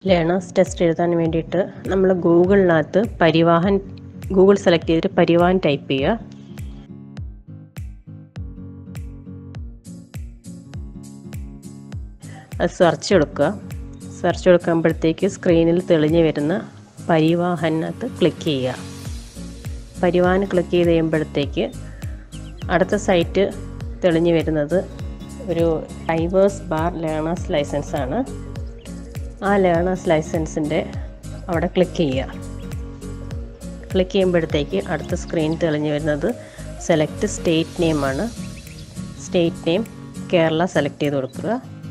learners test എഴുതാൻ വേണ്ടിയിട്ട് നമ്മൾ ഗൂഗിളിനകത്ത് പരിവാഹൻ ഗൂഗിൾ സെലക്ട് ചെയ്തിട്ട് പരിവാഹൻ ടൈപ്പ് ചെയ്യുക അത് സെർച്ച് കൊടുക്കുക സെർച്ച് കൊടുക്കുമ്പോഴത്തേക്ക് സ്ക്രീനിൽ തെളിഞ്ഞ് വരുന്ന പരിവാഹനകത്ത് ക്ലിക്ക് ചെയ്യുക പരിവാഹൻ ക്ലിക്ക് ചെയ്ത് കഴിയുമ്പോഴത്തേക്ക് അടുത്ത സൈറ്റ് തെളിഞ്ഞ് വരുന്നത് ഒരു ഡൈവേഴ്സ് ബാർ ലേണേഴ്സ് ലൈസൻസ് ആണ് ആ ലേണേഴ്സ് ലൈസൻസിൻ്റെ അവിടെ ക്ലിക്ക് ചെയ്യുക ക്ലിക്ക് ചെയ്യുമ്പോഴത്തേക്ക് അടുത്ത സ്ക്രീൻ തെളിഞ്ഞ് വരുന്നത് സെലക്ട് സ്റ്റേറ്റ് നെയിമാണ് സ്റ്റേറ്റ് നെയിം കേരള സെലക്ട് ചെയ്ത് കൊടുക്കുക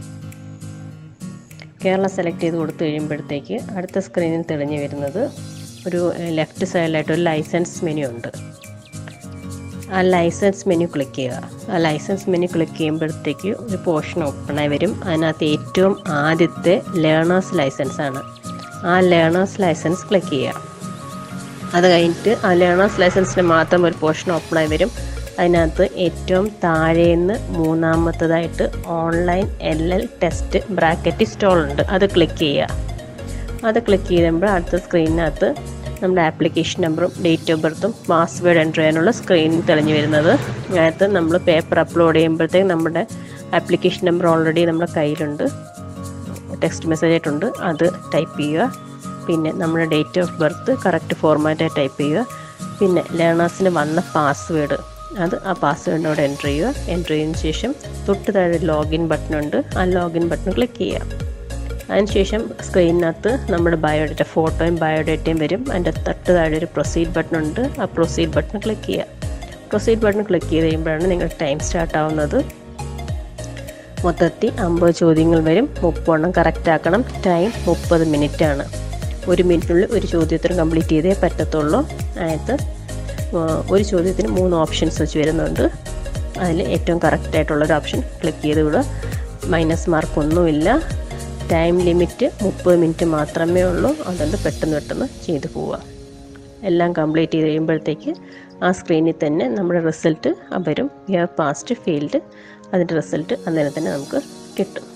കേരള സെലക്ട് ചെയ്ത് കൊടുത്തു കഴിയുമ്പോഴത്തേക്ക് അടുത്ത സ്ക്രീനിൽ തെളിഞ്ഞ് വരുന്നത് ഒരു ലെഫ്റ്റ് സൈഡിലായിട്ട് ഒരു ലൈസൻസ് മെനു ഉണ്ട് ആ ലൈസൻസ് മെനു ക്ലിക്ക് ചെയ്യുക ആ ലൈസൻസ് മെനു ക്ലിക്ക് ചെയ്യുമ്പോഴത്തേക്ക് ഒരു പോർഷൻ ഓപ്പണായി വരും അതിനകത്ത് ഏറ്റവും ആദ്യത്തെ ലേണേഴ്സ് ലൈസൻസ് ആണ് ആ ലേണേഴ്സ് ലൈസൻസ് ക്ലിക്ക് ചെയ്യുക അത് കഴിഞ്ഞിട്ട് ആ ലേണേഴ്സ് ലൈസൻസിന് മാത്രം ഒരു പോർഷൻ ഓപ്പണായി വരും അതിനകത്ത് ഏറ്റവും താഴേന്ന് മൂന്നാമത്തതായിട്ട് online L L test bracket സ്റ്റോൾ ഉണ്ട് അത് ക്ലിക്ക് ചെയ്യുക അത് ക്ലിക്ക് ചെയ്യുമ്പോൾ അടുത്ത സ്ക്രീനിനകത്ത് നമ്മുടെ ആപ്ലിക്കേഷൻ നമ്പറും ഡേറ്റ് ഓഫ് ബർത്തും പാസ്വേഡ് എൻ്റർ ചെയ്യാനുള്ള സ്ക്രീൻ തെളിഞ്ഞു വരുന്നത് അതിനകത്ത് നമ്മൾ പേപ്പർ അപ്ലോഡ് ചെയ്യുമ്പോഴത്തേക്ക് നമ്മുടെ ആപ്ലിക്കേഷൻ നമ്പർ ഓൾറെഡി നമ്മുടെ കയ്യിലുണ്ട് ടെക്സ്റ്റ് മെസ്സേജ് ആയിട്ടുണ്ട് അത് ടൈപ്പ് ചെയ്യുക പിന്നെ നമ്മുടെ ഡേറ്റ് ഓഫ് ബർത്ത് കറക്റ്റ് ഫോർമാറ്റായി ടൈപ്പ് ചെയ്യുക പിന്നെ ലേണേഴ്സിന് വന്ന പാസ്വേഡ് അത് ആ പാസ്വേഡിനോട് എൻ്റർ ചെയ്യുക എൻ്റർ ചെയ്തതിന് ശേഷം തൊട്ട് താഴെ ലോഗിൻ ബട്ടൺ ഉണ്ട് ആ ലോഗിൻ ബട്ടൺ ക്ലിക്ക് ചെയ്യുക അതിനുശേഷം സ്ക്രീനിനകത്ത് നമ്മുടെ ബയോഡേറ്റ ഫോട്ടോയും ബയോഡേറ്റയും വരും അതിൻ്റെ തൊട്ട് താഴെ ഒരു പ്രൊസീഡ് ബട്ടൺ ഉണ്ട് ആ പ്രൊസീഡ് ബട്ടൺ ക്ലിക്ക് ചെയ്യുക പ്രൊസീഡ് ബട്ടൺ ക്ലിക്ക് ചെയ്ത് കഴിയുമ്പോഴാണ് നിങ്ങൾക്ക് ടൈം സ്റ്റാർട്ട് ആവുന്നത് മൊത്തത്തിൽ അമ്പത് ചോദ്യങ്ങൾ വരും മുപ്പെണ്ണം കറക്റ്റ് ആക്കണം ടൈം മുപ്പത് മിനിറ്റ് ആണ് ഒരു മിനിറ്റിനുള്ളിൽ ഒരു ചോദ്യത്തിന് കംപ്ലീറ്റ് ചെയ്തേ പറ്റത്തുള്ളൂ അതിനകത്ത് ഒരു ചോദ്യത്തിന് മൂന്ന് ഓപ്ഷൻസ് വെച്ച് വരുന്നുണ്ട് അതിൽ ഏറ്റവും കറക്റ്റ് ആയിട്ടുള്ളൊരു ഓപ്ഷൻ ക്ലിക്ക് ചെയ്ത് വിടുക മൈനസ് മാർക്ക് ഒന്നുമില്ല ടൈം ലിമിറ്റ് മുപ്പത് മിനിറ്റ് മാത്രമേ ഉള്ളൂ അതുകൊണ്ട് പെട്ടെന്ന് പെട്ടെന്ന് ചെയ്തു പോവുക എല്ലാം കംപ്ലീറ്റ് ചെയ്ത് കഴിയുമ്പോഴത്തേക്ക് ആ സ്ക്രീനിൽ തന്നെ നമ്മുടെ റിസൾട്ട് വരും വി ഹാവ് പാസ്റ്റ് ഫീൽഡ് അതിൻ്റെ റിസൾട്ട് അന്നേരം തന്നെ നമുക്ക് കിട്ടും